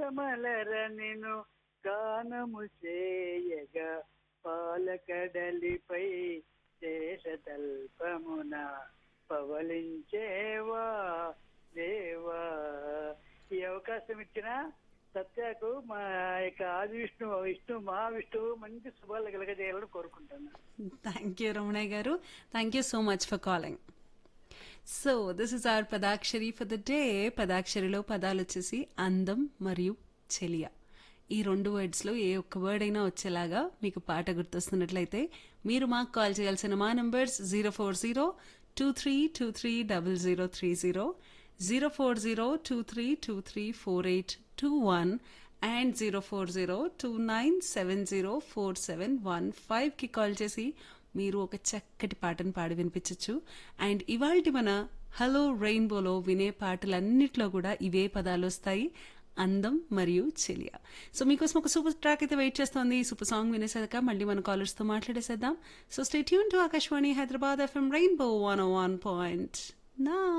మలర నిను గానము చేయగా పాలకడలిపై శేషతల్పమున పవలించేవా దేవా ఈ అవకాశం ఇచ్చిన సత్యకు మా యొక్క ఆది విష్ణు విష్ణు మహావిష్ణువు మంచి శుభాలు కలగజేయాలని కోరుకుంటున్నాను thank you Ramanaiah garu thank you so much for calling so this is our Padakshari for the day పదాక్షరిలో పదాలు వచ్చేసి అందం మరియు చెలియ ఈ రెండు వర్డ్స్లో ఏ ఒక్క వర్డ్ అయినా వచ్చేలాగా మీకు పాట గుర్తొస్తున్నట్లయితే మీరు మాకు కాల్ చేయాల్సిన మా numbers zero four zero two three two three double zero three zero zero four zero two three two three four eight two one and zero four zero two nine seven zero four seven one ఫైవ్కి call చేసి మీరు ఒక చక్కటి పాటను పాడి వినిపించవచ్చు and ఇవాళ మన hello రెయిన్బోలో వినే పాటలన్నిట్లో కూడా ఇవే పదాలు వస్తాయి అందం మరియు చెలియ సో మీకోసం ఒక సూపర్ ట్రాక్ అయితే వెయిట్ చేస్తోంది ఈ సూపర్ సాంగ్ వినేసాక మళ్ళీ మన కాలర్స్తో మాట్లాడేసేద్దాం so stay tune to Akashvani Hyderabad FM rainbow one one point నా